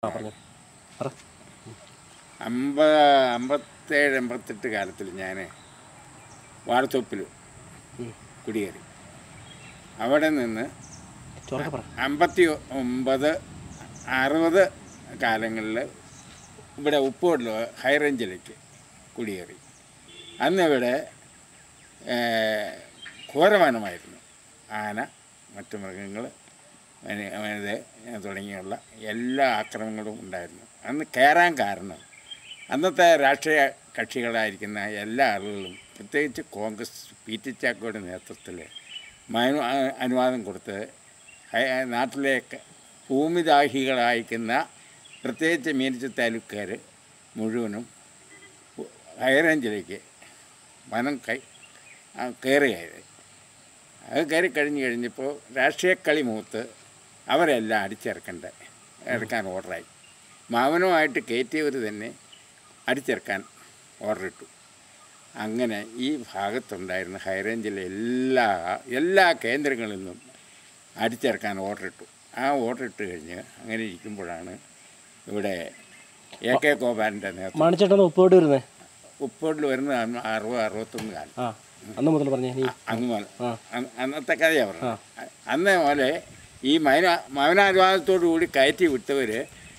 ആ പറഞ്ഞു പറ അമ്പത് അമ്പത്തേഴ് എൺപത്തെട്ട് കാലത്തിൽ ഞാൻ വാഴത്തോപ്പിൽ കുടിയേറി അവിടെ നിന്ന് ചോറൊക്കെ പറ അമ്പത്തി ഒമ്പത് അറുപത് കാലങ്ങളിൽ ഇവിടെ ഉപ്പോടിൽ ഹൈ റേഞ്ചിലേക്ക് കുടിയേറി അന്ന് ഇവിടെ ഏഹ്, ഘോരവനമായിരുന്നു ആന മറ്റു മൃഗങ്ങൾ ഇത് തുടങ്ങിയുള്ള എല്ലാ ആക്രമണങ്ങളും ഉണ്ടായിരുന്നു അന്ന് കയറാൻ കാരണം അന്നത്തെ രാഷ്ട്രീയ കക്ഷികളായിരിക്കുന്ന എല്ലാ ആളുകളും പ്രത്യേകിച്ച് കോൺഗ്രസ് പി ടി ചാക്കോയുടെ നേതൃത്വത്തിൽ മനു ആ- അനുവാദം കൊടുത്ത് ഹൈ- നാട്ടിലേക്ക് ഭൂമിദാഹികളായിരിക്കുന്ന പ്രത്യേകിച്ച് മീനച്ചി താലൂക്കുകാർ മുഴുവനും ഹൈറേഞ്ചിലേക്ക് വനം കൈ ആ, കയറുകയായത് അത് കയറി കഴിഞ്ഞ് കഴിഞ്ഞപ്പോൾ രാഷ്ട്രീയ കളി മൂത്ത് അവരെല്ലാം അടിച്ചിറക്കണ്ട ഇറക്കാൻ ഓർഡറായി മാവനുമായിട്ട് കയറ്റിയവർ തന്നെ അടിച്ചിറക്കാൻ ഓർഡറിട്ടു അങ്ങനെ ഈ ഭാഗത്തുണ്ടായിരുന്ന ഹൈറേഞ്ചിലെ എല്ലാ എല്ലാ കേന്ദ്രങ്ങളിൽ നിന്നും അടിച്ചിറക്കാൻ ഓർഡറിട്ടു ആ ഓർഡർ ഇട്ട് കഴിഞ്ഞ് അങ്ങനെ ഇരിക്കുമ്പോഴാണ് ഇവിടെ എ കെ ഗോപാലിൻ്റെ നേതൃത്വം മാണിച്ചേട്ടൻ ഉപ്പോട്ട് വരുന്നേ ഉപ്പോട്ടിൽ വരുന്ന അന്ന് അറുപത് അറുപത്തൊന്ന് കാലം ആ അന്ന് മുതൽ പറഞ്ഞേ നീ അന്ന് മുതൽ ആ. അന്ന് അന്നത്തെ കഥയാണ് പറഞ്ഞത് അന്ന് പോലെ ഈ മൗന മൗനാനുവാദത്തോടു കൂടി കയറ്റി വിട്ടവർ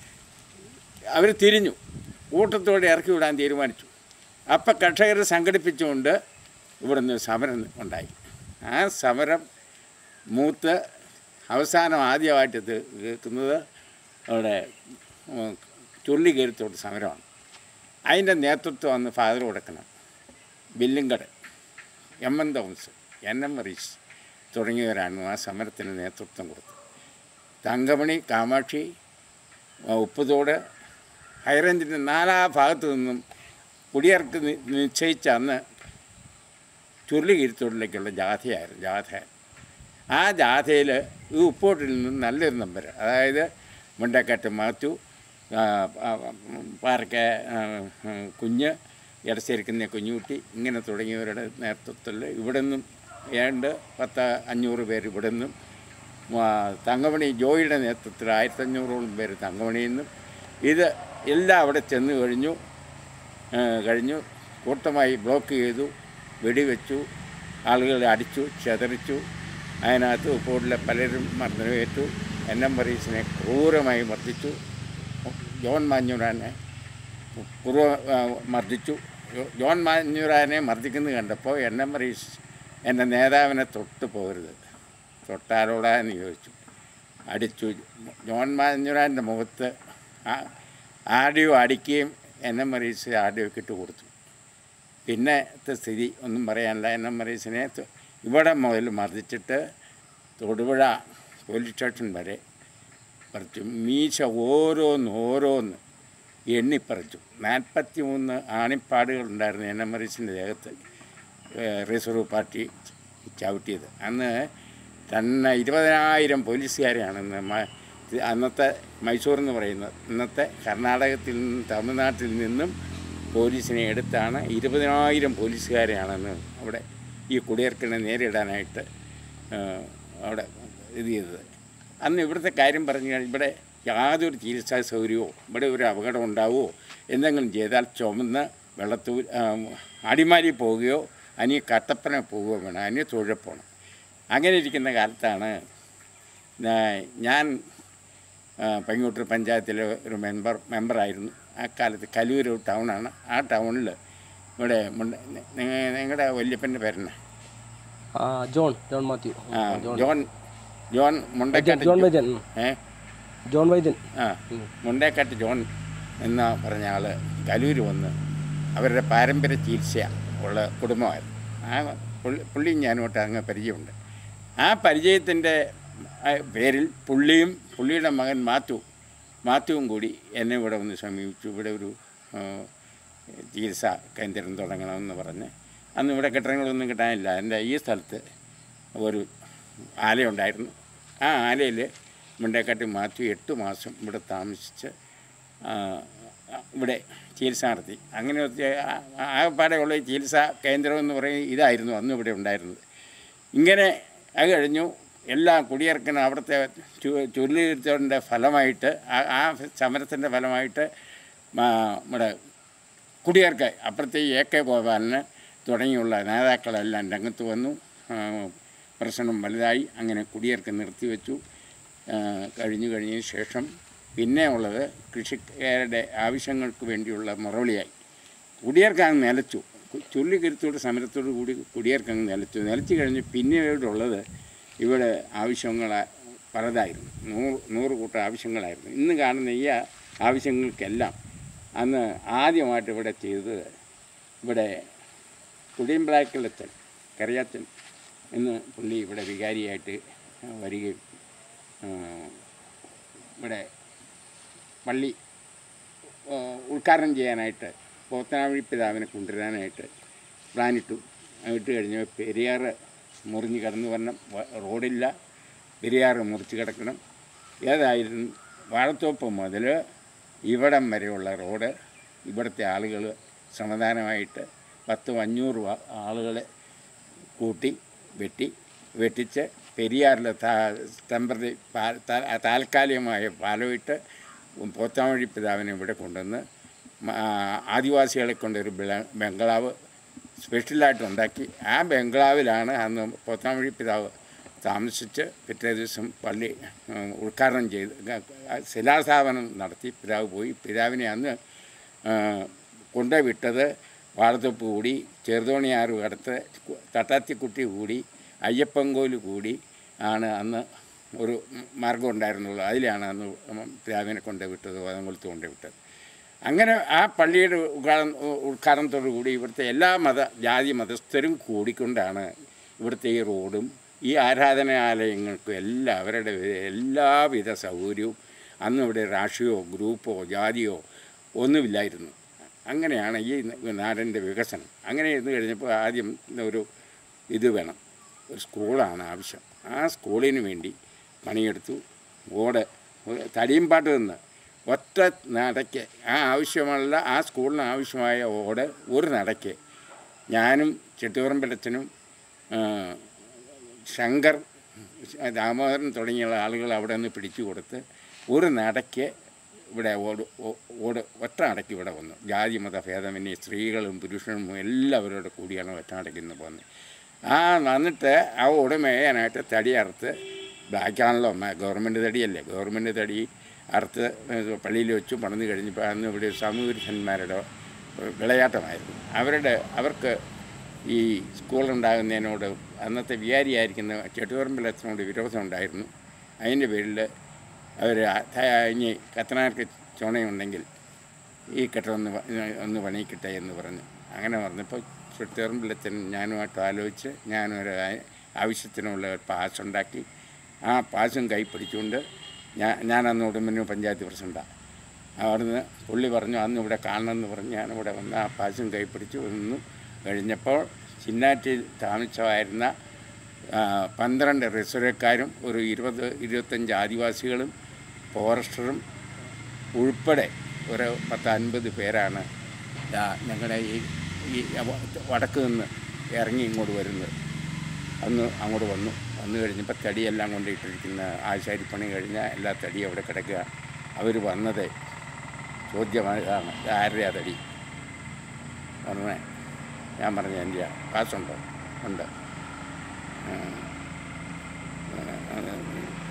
അവർ തിരിഞ്ഞു കൂട്ടത്തോടെ ഇറക്കി വിടാൻ തീരുമാനിച്ചു അപ്പം കർഷകരെ സംഘടിപ്പിച്ചുകൊണ്ട് ഇവിടുന്ന് സമരം ഉണ്ടായി ആ സമരം മൂത്ത് അവസാനം ആദ്യമായിട്ട് ഇത് കേൾക്കുന്നത് അവിടെ ഉം, ചുള്ളിക്കരുത്തോട് സമരമാണ് അതിൻ്റെ നേതൃത്വം അന്ന് ഫാദർ കൊടുക്കണം ബില്ലിങ്കട് M N Thomas N M മറീസ് തുടങ്ങിയവരാണ് ആ സമരത്തിന് നേതൃത്വം കൊടുത്തത് തങ്കമണി കാമാക്ഷി ആ, ഉപ്പുതോട് ഹൈറേഞ്ചിൻ്റെ നാലാ ഭാഗത്തു നിന്നും കുടിയിറക്ക് നി- നിശ്ചയിച്ച അന്ന് ചുരുളികീരത്തോടിലേക്കുള്ള ജാഥയായിരുന്നു ജാഥ ആ ജാഥയിൽ ഈ ഉപ്പോട്ടിൽ നിന്നും നല്ലൊരു നമ്പർ അതായത് മുണ്ടക്കാട്ട് മാത്തു ആ, ആ, പാറക്ക ആ, ആ, കുഞ്ഞ് ഇടശ്ശേരിക്കുന്ന കുഞ്ഞുകുട്ടി ഇങ്ങനെ തുടങ്ങിയവരുടെ നേതൃത്വത്തിൽ ഇവിടെ നിന്നും ഏണ്ട് പത്ത് അഞ്ഞൂറ് പേര് ഇവിടെ നിന്നും ആ, തങ്കമണി ജോയിയുടെ നേതൃത്വത്തിൽ ആയിരത്തഞ്ഞൂറോളം പേര് തങ്കമണിയിൽ നിന്നും ഇത് എല്ലാം അവിടെ ചെന്ന് കഴിഞ്ഞു ആ, കഴിഞ്ഞു കൂട്ടമായി ബ്ലോക്ക് ചെയ്തു വെടിവെച്ചു ആളുകളെ അടിച്ചു ചെതറിച്ചു അതിനകത്ത് ഉപ്പോടിലെ പലരും മർദ്ദനമേറ്റു എൻ എം മറീസിനെ ക്രൂരമായി മർദ്ദിച്ചു ജോൺ മാഞ്ഞൂരാനെ ക്രൂര ആ, മർദ്ദിച്ചു ജോ- ജോൺ മാഞ്ഞൂരാനെ മർദ്ദിക്കുന്നത് കണ്ടപ്പോൾ എൻ എം മറീസ് എൻ്റെ നേതാവിനെ തൊട്ട് പോകരുത് തൊട്ടാലോടാ എന്ന് ചോദിച്ചു അടിച്ചു ജോൺ മാഞ്ഞൂരാൻ്റെ മുഖത്ത് ആ- ആഡിയോ അടിക്കുകയും എൻ എം മറീസ് ആഡിയോ ഒക്കെ ഇട്ട് കൊടുത്തു പിന്നത്തെ സ്ഥിതി ഒന്നും പറയാനില്ല എൻ എം മറീസിനെ ത- ഇവിടെ മുതൽ മർദ്ദിച്ചിട്ട് തൊടുപുഴ പോലീസ് സ്റ്റേഷൻ വരെ പറിച്ചു മീശ ഓരോന്ന് ഓരോന്ന് എണ്ണിപ്പറിച്ചു നാൽപ്പത്തി മൂന്ന് ആണിപ്പാടുകൾ ഉണ്ടായിരുന്നു എൻ എം മറീസിൻ്റെ ദേഹത്ത് ഏഹ് റിസർവ് പാർട്ടി ചവിട്ടിയത് അന്ന് തന്നെ ഇരുപതിനായിരം പോലീസുകാരെയാണ് ഇന്ന് മ- ഇത് അന്നത്തെ മൈസൂർ എന്ന് പറയുന്നത് ഇന്നത്തെ കർണാടകത്തിൽ നിന്നും തമിഴ്നാട്ടിൽ നിന്നും പോലീസിനെ എടുത്താണ് ഇരുപതിനായിരം പോലീസുകാരെയാണെന്ന് അവിടെ ഈ കുടിയേർക്കിനെ നേരിടാനായിട്ട് ഏഹ്, അവിടെ ഇത് ചെയ്തത് അന്ന് ഇവിടുത്തെ കാര്യം പറഞ്ഞു കഴിഞ്ഞാൽ ഇവിടെ യാതൊരു ചികിത്സാ സൗകര്യമോ ഇവിടെ ഒരു അപകടം ഉണ്ടാവുമോ എന്തെങ്കിലും ചെയ്താൽ ചുമന്ന് വെള്ളത്തൂ അടിമാലി പോവുകയോ അനി കട്ടപ്പന പോവുകയോ വേണം അനി തൊഴിൽ പോകണം അങ്ങനെ ഇരിക്കുന്ന കാലത്താണ് ഞാ- ഞാൻ ആ, പയ്യൂട്ടൂർ പഞ്ചായത്തിലെ ഒരു മെമ്പർ മെമ്പറായിരുന്നു ആ കാലത്ത് കലൂർ ടൗണാണ് ആ ടൗണിൽ ഇവിടെ മുണ്ട- നി- നിങ്ങളുടെ വല്യപ്പൻ്റെ പേരെന്നാ ആ ജോൺ ജോൺ മാത്യു ആ ജോൺ ജോൺ മുണ്ടക്കാട്ട് ജോൺ വൈദ്യൻ ഉം. ഏ ജോൺ വൈദ്യൻ ആ മുണ്ടേക്കാട്ട് ജോൺ എന്ന പറഞ്ഞ ആൾ കലൂർ വന്ന് അവരുടെ പാരമ്പര്യ ചികിത്സ ഉള്ള കുടുംബമായിരുന്നു ആ പുള്ളി പുള്ളിയും ഞാനുമായിട്ട് അങ്ങ് പരിചയമുണ്ട് ആ പരിചയത്തിൻ്റെ പേരിൽ പുള്ളിയും പുള്ളിയുടെ മകൻ മാത്യു മാത്യുവും കൂടി എന്നെ ഇവിടെ ഒന്ന് സമീപിച്ചു ഇവിടെ ഒരു ആ, ചികിത്സാ കേന്ദ്രം തുടങ്ങണമെന്ന് പറഞ്ഞ് അന്ന് ഇവിടെ കെട്ടിടങ്ങളൊന്നും കിട്ടാനില്ല എൻ്റെ ഈ സ്ഥലത്ത് ഒരു ആലയുണ്ടായിരുന്നു ആ ആലയിൽ മുണ്ടേക്കാട്ട് മാത്യു എട്ട് മാസം ഇവിടെ താമസിച്ച് ആ, ഇവിടെ ചികിത്സ നടത്തി അങ്ങനെ ഒരു- ആ- ആകപ്പാടെയുള്ള ഈ ചികിത്സാ കേന്ദ്രം എന്ന് പറയും ഇതായിരുന്നു അന്ന് ഇവിടെ ഉണ്ടായിരുന്നത് ഇങ്ങനെ അത് കഴിഞ്ഞു എല്ലാം കുടിയിറക്കുന്ന അവിടുത്തെ ചു- ചുരുളിരുത്തലിൻ്റെ ഫലമായിട്ട് ആ- ആ സമരത്തിൻ്റെ ഫലമായിട്ട് മാ- നമ്മുടെ കുടിയേർക്ക് അപ്പുറത്തെ എ കെ ഗോപാലന് തുടങ്ങിയുള്ള നേതാക്കളെല്ലാം രംഗത്ത് വന്നു ആ, പ്രശ്നം വലുതായി അങ്ങനെ കുടിയേർക്ക് നിർത്തിവെച്ചു ആ, കഴിഞ്ഞു കഴിഞ്ഞതിന് ശേഷം പിന്നെ ഉള്ളത് കൃഷിക്കാരുടെ ആവശ്യങ്ങൾക്ക് വേണ്ടിയുള്ള മറുപടിയായി കുടിയേർക്കങ്ങ് നിലച്ചു ചുള്ളിക്കരുത്തോട് സമരത്തോടു കൂടി കുടിയേർക്കങ്ങ് നിലച്ചു നിലച്ചു കഴിഞ്ഞ് പിന്നീടുള്ളത് ഇവിടെ ആവശ്യങ്ങൾ പലതായിരുന്നു നൂറ് നൂറ് കൂട്ടം ആവശ്യങ്ങളായിരുന്നു ഇന്ന് കാണുന്ന ഈ ആവശ്യങ്ങൾക്കെല്ലാം അന്ന് ആദ്യമായിട്ട് ഇവിടെ ചെയ്തത് ഇവിടെ കുടിയമ്പിളാക്കിളച്ചൻ കറിയാച്ചൻ എന്ന് പുള്ളി ഇവിടെ വികാരിയായിട്ട് വരികയും ആ, ഇവിടെ പള്ളി ആ, ഉദ്ഘാടനം ചെയ്യാനായിട്ട് പോത്തനാവഴി പിതാവിനെ കൊണ്ടുവരാനായിട്ട് പ്ലാനിട്ടു ഇട്ട് കഴിഞ്ഞ് പെരിയാർ മുറിഞ്ഞ് കടന്നു വരണം വ- റോഡില്ല പെരിയാർ മുറിച്ച് കിടക്കണം ഏതായിരുന്നു വാഴത്തോപ്പ് മുതൽ ഇവിടം വരെയുള്ള റോഡ് ഇവിടുത്തെ ആളുകൾ സമാധാനമായിട്ട് പത്തും അഞ്ഞൂറ് വ- ആളുകളെ കൂട്ടി വെട്ടി വെട്ടിച്ച് പെരിയാറിൽ ടെമ്പററി താൽക്കാലികമായ പാലമിട്ട് പോത്താമഴി പിതാവിനെ ഇവിടെ കൊണ്ടുവന്ന് മ- ആ, ആദിവാസികളെ കൊണ്ടൊരു ബിള- ബംഗ്ലാവ് സ്പെഷ്യലായിട്ട് ഉണ്ടാക്കി ആ ബംഗ്ലാവിലാണ് അന്ന് പോത്താമഴി പിതാവ് താമസിച്ച് പിറ്റേ ദിവസം പള്ളി ഉം, ഉദ്ഘാടനം ചെയ്ത് ഗ- ഗ- ശിലാസ്ഥാപനം നടത്തി പിതാവ് പോയി പിതാവിനെ അന്ന് ആ, കൊണ്ടുപോയി വിട്ടത് വാഴത്തൊപ്പ് കൂടി ചെറുതോണിയാറ് കടത്ത് കു- തട്ടാത്തിക്കുട്ടി കൂടി അയ്യപ്പൻകോല് കൂടി ആണ് അന്ന് ഒരു മാർഗം ഉണ്ടായിരുന്നുള്ളൂ അതിലാണ് അന്ന് പിതാവിനെ കൊണ്ട് വിട്ടത് വതംകൊളുത്ത് കൊണ്ട് വിട്ടത് അങ്ങനെ ആ പള്ളിയുടെ ഉദ്ഘാടനം ഉദ്ഘാടനത്തോടു കൂടി ഇവിടുത്തെ എല്ലാ മത ജാതി മതസ്ഥരും കൂടിക്കൊണ്ടാണ് ഇവിടുത്തെ ഈ റോഡും ഈ ആരാധനാലയങ്ങൾക്കും എല്ലാം അവരുടെ എല്ലാവിധ സൗകര്യവും അന്ന് ഇവിടെ രാഷ്ട്രീയമോ ഗ്രൂപ്പോ ജാതിയോ ഒന്നുമില്ലായിരുന്നു അങ്ങനെയാണ് ഈ നാടിൻ്റെ വികസനം അങ്ങനെ ഇരുന്ന് കഴിഞ്ഞപ്പോൾ ആദ്യം ഒരു ഇത് വേണം ഒരു സ്കൂളാണ് ആവശ്യം ആ സ്കൂളിന് വേണ്ടി പണിയെടുത്തു ഓട് തടിയമ്പാട്ട് നിന്ന് ഒറ്റ നടയ്ക്ക് ആ ആവശ്യമുള്ള ആ സ്കൂളിന് ആവശ്യമായ ഓട് ഒരു നടയ്ക്ക് ഞാനും ചെട്ടിയറമ്പലച്ചനും ശങ്കർ ദാമോദരൻ തുടങ്ങിയുള്ള ആളുകൾ അവിടെ നിന്ന് പിടിച്ചു കൊടുത്ത് ഒരു നടയ്ക്ക് ഇവിടെ ഓട് ഓ- ഓട് ഒറ്റ നടയ്ക്ക് ഇവിടെ വന്നു ജാതി മത ഭേദമന്യേ സ്ത്രീകളും പുരുഷനും എല്ലാവരോട് കൂടിയാണ് ഒറ്റ നടയ്ക്ക് ഇന്ന് പോകുന്നത് ആ വന്നിട്ട് ആ ഓട് മേയാനായിട്ട് തടി അറുത്ത് ബാക്കിയാണല്ലോ ഗവൺമെൻറ് തടിയല്ലേ ഗവൺമെൻറ് തടി അറുത്ത് പള്ളിയിൽ വെച്ചു പണിത് കഴിഞ്ഞപ്പോൾ അന്ന് ഇവിടെ സമൂഹന്മാരുടെ വിളയാട്ടമായിരുന്നു അവരുടെ അവർക്ക് ഈ സ്കൂളുണ്ടാകുന്നതിനോട് അന്നത്തെ വികാരിയായിരിക്കുന്ന ചെട്ടുപറമ്പിൽ അച്ഛനോട് വിരോധം ഉണ്ടായിരുന്നു അതിൻ്റെ പേരിൽ അവർ ഇനി കത്തനാർക്ക് ചുണയുണ്ടെങ്കിൽ ഈ കെട്ടം ഒന്ന് പ- ഒന്ന് പണിയിക്കട്ടെ എന്ന് പറഞ്ഞു അങ്ങനെ പറഞ്ഞപ്പോൾ ചെട്ടുപറമ്പിലച്ഛൻ ഞാനുമായിട്ട് ആലോചിച്ച് ഞാനൊരു ആ- ആവശ്യത്തിനുള്ള ഒരു പാസ് ഉണ്ടാക്കി ആ പാസും കൈ പിടിച്ചുകൊണ്ട് ഞാൻ ഞാൻ അന്ന് ഉടുമ്പന്നൂർ പഞ്ചായത്ത് പ്രസിഡൻ്റാണ് അവിടുന്ന് പുള്ളി പറഞ്ഞു അന്ന് ഇവിടെ കാണണമെന്ന് പറഞ്ഞ് ഞാനിവിടെ വന്ന് ആ പാശം കൈപ്പിടിച്ച് നിന്നു കഴിഞ്ഞപ്പോൾ ചിന്നാറ്റിൽ താമസമായിരുന്ന ആ, പന്ത്രണ്ട് റിസർവേക്കാരും ഒരു ഇരുപത് ഇരുപത്തഞ്ച് ആദിവാസികളും ഫോറസ്റ്ററും ഉൾപ്പെടെ ഒരു പത്ത് അൻപത് പേരാണ് ദാ ഞങ്ങളുടെ ഈ ഈ വ- വടക്ക് നിന്ന് ഇറങ്ങി ഇങ്ങോട്ട് വരുന്നത് അന്ന് അങ്ങോട്ട് വന്നു വന്നു കഴിഞ്ഞപ്പോൾ തടിയെല്ലാം കൊണ്ടിട്ടിരിക്കുന്ന ആശാരിപ്പണി കഴിഞ്ഞ എല്ലാ തടിയും അവിടെ കിടക്കുക അവർ വന്നത് ചോദ്യമാണ് ആരുടെയാ തടി പറഞ്ഞേ ഞാൻ പറഞ്ഞു എൻ്റെ കാശുണ്ടോ ഉണ്ട് ആ, ആ,